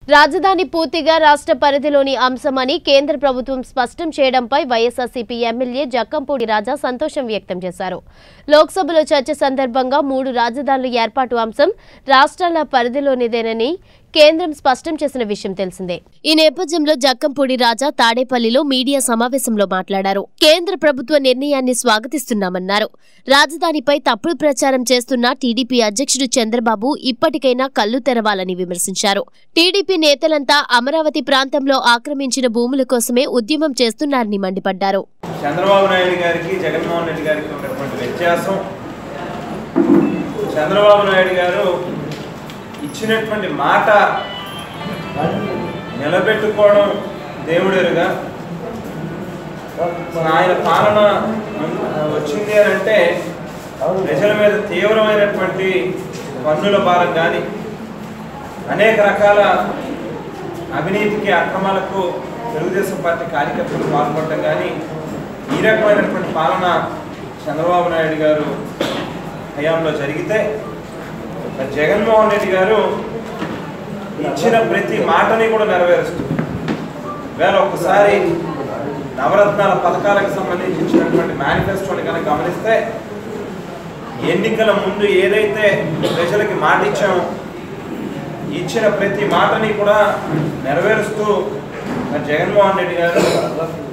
రాజధాని పూర్తిగా రాష్ట్ర పరిధిలోని అంశమని కేంద్ర ప్రభుత్వం స్పష్టం చేయడంపై వైఎస్ఆర్సీపీ ఎమ్మెల్యే జక్కంపూడి రాజా సంతోషం వ్యక్తం చేశారు లోక్సభలో చర్చ సందర్భంగా మూడు రాజధానుల ఏర్పాటు అంశం రాష్ట్రాల పరిధిలోనిదేనని కేంద్రం స్పష్టం చేసిన విషయం తెలిసిందే ఈ నేపథ్యంలో జక్కంపూడి రాజా తాడేపల్లిలో మీడియా సమావేశంలో మాట్లాడారు కేంద్ర ప్రభుత్వ నిర్ణయాన్ని స్వాగతిస్తున్నామన్నారు రాజధానిపై తప్పుడు ప్రచారం చేస్తున్న టీడీపీ అధ్యక్షుడు చంద్రబాబు ఇప్పటికైనా కళ్ళు తెరవాలని విమర్శించారు టీడీపీ నేతలంతా అమరావతి ప్రాంతంలో ఆక్రమించిన భూముల కోసమే ఉద్యమం చేస్తున్నారని మండిపడ్డారు చంద్రబాబు నాయుడు గారికి జగన్మోహన్ రెడ్డి గారికి ఉన్నటువంటి వ్యత్యాసం చంద్రబాబు నాయుడు గారు ఇచ్చినటువంటి మాట నిలబెట్టుకోవడం దేవుడెరుగా ఆయన పాలన వచ్చింది అని అంటే ప్రజల మీద తీవ్రమైనటువంటి పన్నుల భారం కానీ అనేక రకాల అవినీతికి అక్రమాలకు తెలుగుదేశం పార్టీ కార్యకర్తలు పాల్పడటం కానీ ఈ రకమైనటువంటి పాలన చంద్రబాబు నాయుడు గారు హయాంలో జరిగితే మరి జగన్మోహన్ రెడ్డి గారు ఇచ్చిన ప్రతి మాటని కూడా నెరవేరుస్తూ వేళ ఒక్కసారి నవరత్నాల పథకాలకు సంబంధించి ఇచ్చినటువంటి మేనిఫెస్టోని కనుక గమనిస్తే ఎన్నికల ముందు ఏదైతే ప్రజలకి మాట ఇచ్చామో ఇచ్చిన ప్రతి మాటని కూడా నెరవేరుస్తూ మరి జగన్మోహన్ రెడ్డి గారు